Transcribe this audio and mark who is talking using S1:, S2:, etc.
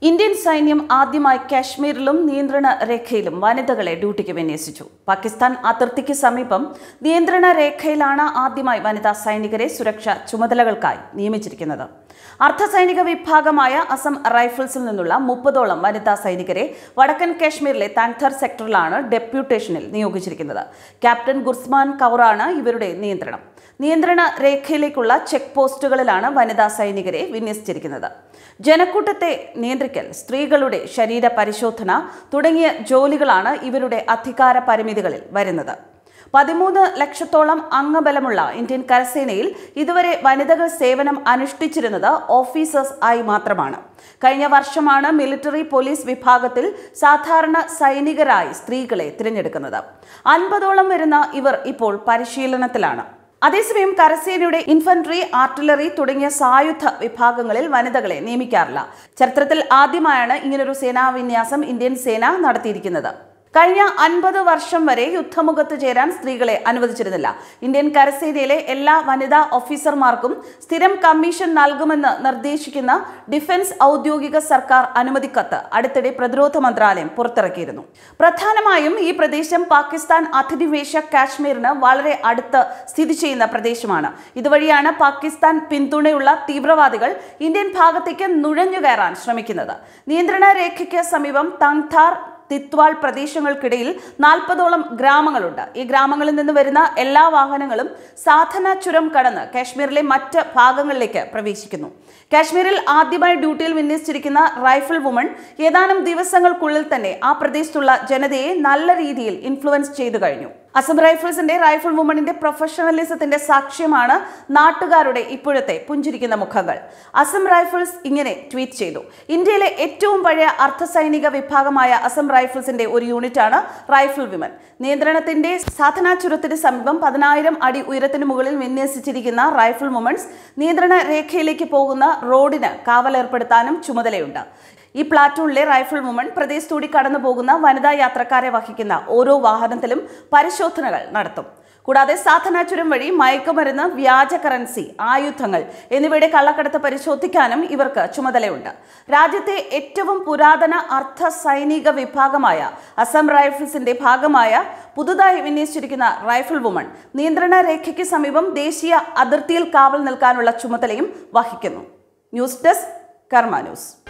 S1: Indian സൈന്യം ആദ്യമായി കാശ്മീരിലും നിയന്ത്രണ രേഖയിലും വനിതകളെ ഡ്യൂട്ടിക്ക് വിന്യസിച്ചു പാകിസ്ഥാൻ അതിർത്തിക്ക് സമീപം നിയന്ത്രണ രേഖയിലാണ് ആദ്യമായി വനിതാ സൈനികരെ സുരക്ഷാ ചുമതലകൾക്കായി നിയമിച്ചിരിക്കുന്നത് അർദ്ധസൈനിക വിഭാഗമായ അസം റൈഫിൾസിൽ നിന്നുള്ള മുപ്പതോളം വനിതാ സൈനികരെ വടക്കൻ കാശ്മീരിലെ താങ്ഥർ സെക്ടറിലാണ് ഡെപ്യൂട്ടേഷനിൽ നിയോഗിച്ചിരിക്കുന്നത് ക്യാപ്റ്റൻ ഗുർസ്മാൻ കൗറാണ് ഇവരുടെ നിയന്ത്രണം നിയന്ത്രണ രേഖയിലേക്കുള്ള ചെക്ക് പോസ്റ്റുകളിലാണ് വനിതാ സൈനികരെ വിന്യസിച്ചിരിക്കുന്നത് ജനക്കൂട്ടത്തെ നിയന്ത്രിക്കൽ സ്ത്രീകളുടെ ശരീര പരിശോധന തുടങ്ങിയ ജോലികളാണ് ഇവരുടെ അധികാര പരിമിതികളിൽ വരുന്നത് പതിമൂന്ന് ലക്ഷത്തോളം അംഗബലമുള്ള ഇന്ത്യൻ കരസേനയിൽ ഇതുവരെ വനിതകൾ സേവനം അനുഷ്ഠിച്ചിരുന്നത് ഓഫീസേഴ്സ് ആയി മാത്രമാണ് കഴിഞ്ഞ വർഷമാണ് മിലിറ്ററി പോലീസ് വിഭാഗത്തിൽ സാധാരണ സൈനികരായി സ്ത്രീകളെ തിരഞ്ഞെടുക്കുന്നത് അൻപതോളം വരുന്ന ഇവർ ഇപ്പോൾ പരിശീലനത്തിലാണ് അതേസമയം കരസേനയുടെ ഇൻഫൻട്രി ആർട്ടിലറി തുടങ്ങിയ സായുധ വിഭാഗങ്ങളിൽ വനിതകളെ നിയമിക്കാറില്ല ചരിത്രത്തിൽ ആദ്യമായാണ് ഇങ്ങനൊരു സേനാവിന്യാസം ഇന്ത്യൻ സേന നടത്തിയിരിക്കുന്നത് കഴിഞ്ഞ അൻപത് വർഷം വരെ യുദ്ധമുഖത്ത് ചേരാൻ സ്ത്രീകളെ അനുവദിച്ചിരുന്നില്ല ഇന്ത്യൻ കരസേനയിലെ എല്ലാ വനിതാ ഓഫീസർമാർക്കും സ്ഥിരം കമ്മീഷൻ നൽകുമെന്ന് നിർദ്ദേശിക്കുന്ന ഡിഫൻസ് ഔദ്യോഗിക സർക്കാർ അനുമതിക്കത്ത് അടുത്തിടെ പ്രതിരോധ മന്ത്രാലയം പുറത്തിറക്കിയിരുന്നു പ്രധാനമായും ഈ പ്രദേശം പാകിസ്ഥാൻ അധിനിവേശ കാശ്മീരിന് വളരെ അടുത്ത് സ്ഥിതി ചെയ്യുന്ന പ്രദേശമാണ് ഇതുവഴിയാണ് പാകിസ്ഥാൻ പിന്തുണയുള്ള തീവ്രവാദികൾ ഇന്ത്യൻ ഭാഗത്തേക്ക് നുഴഞ്ഞു കയറാൻ ശ്രമിക്കുന്നത് നിയന്ത്രണ രേഖയ്ക്ക് സമീപം തങ്താർ തിത്വാൾ പ്രദേശങ്ങൾക്കിടയിൽ നാൽപ്പതോളം ഗ്രാമങ്ങളുണ്ട് ഈ ഗ്രാമങ്ങളിൽ നിന്ന് വരുന്ന എല്ലാ വാഹനങ്ങളും സാധന ചുരം കടന്ന് കാശ്മീരിലെ മറ്റ് ഭാഗങ്ങളിലേക്ക് പ്രവേശിക്കുന്നു കാശ്മീരിൽ ആദ്യമായി ഡ്യൂട്ടിയിൽ വിന്യസിച്ചിരിക്കുന്ന റൈഫിൾ വുമൺ ഏതാനും ദിവസങ്ങൾക്കുള്ളിൽ തന്നെ ആ പ്രദേശത്തുള്ള ജനതയെ നല്ല രീതിയിൽ ഇൻഫ്ലുവൻസ് ചെയ്തു കഴിഞ്ഞു അസം റൈഫിൾസിന്റെ റൈഫിൾ വുമണിന്റെ പ്രൊഫഷണലിസത്തിന്റെ സാക്ഷ്യമാണ് നാട്ടുകാരുടെ ഇപ്പോഴത്തെ പുഞ്ചിരിക്കുന്ന മുഖങ്ങൾ അസം റൈഫിൾസ് ഇങ്ങനെ ട്വീറ്റ് ചെയ്തു ഇന്ത്യയിലെ ഏറ്റവും പഴയ അർദ്ധസൈനിക വിഭാഗമായ അസം റൈഫിൾസിന്റെ ഒരു യൂണിറ്റാണ് റൈഫിൾ വിമൻ നിയന്ത്രണത്തിന്റെ സാധനാ ചുരത്തിന് സമീപം പതിനായിരം അടി ഉയരത്തിന് മുകളിൽ വിന്യസിച്ചിരിക്കുന്ന റൈഫിൾ വുമൺസ് നിയന്ത്രണ രേഖയിലേക്ക് പോകുന്ന റോഡിന് കാവലേർപ്പെടുത്താനും ചുമതലയുണ്ട് ഈ പ്ലാറ്റൂണിലെ റൈഫിൾ വുമൺ പ്രദേശത്തൂടി കടന്നു പോകുന്ന വനിതാ യാത്രക്കാരെ വഹിക്കുന്ന ഓരോ വാഹനത്തിലും പരിശോധനകൾ നടത്തും കൂടാതെ സാധനാചുരം വഴി മയക്കുമരുന്ന് വ്യാജ കറൻസി ആയുധങ്ങൾ എന്നിവയുടെ കള്ളക്കടത്ത് പരിശോധിക്കാനും ഇവർക്ക് ചുമതലയുണ്ട് രാജ്യത്തെ ഏറ്റവും പുരാതന അർദ്ധ സൈനിക വിഭാഗമായ അസം റൈഫിൾസിന്റെ ഭാഗമായ പുതുതായി വിന്യസിച്ചിരിക്കുന്ന റൈഫിൾ വുമൺ നിയന്ത്രണ രേഖയ്ക്ക് സമീപം ദേശീയ അതിർത്തിയിൽ കാവൽ നിൽക്കാനുള്ള ചുമതലയും വഹിക്കുന്നു ന്യൂസ് ഡെസ്ക് കർമ്മ ന്യൂസ്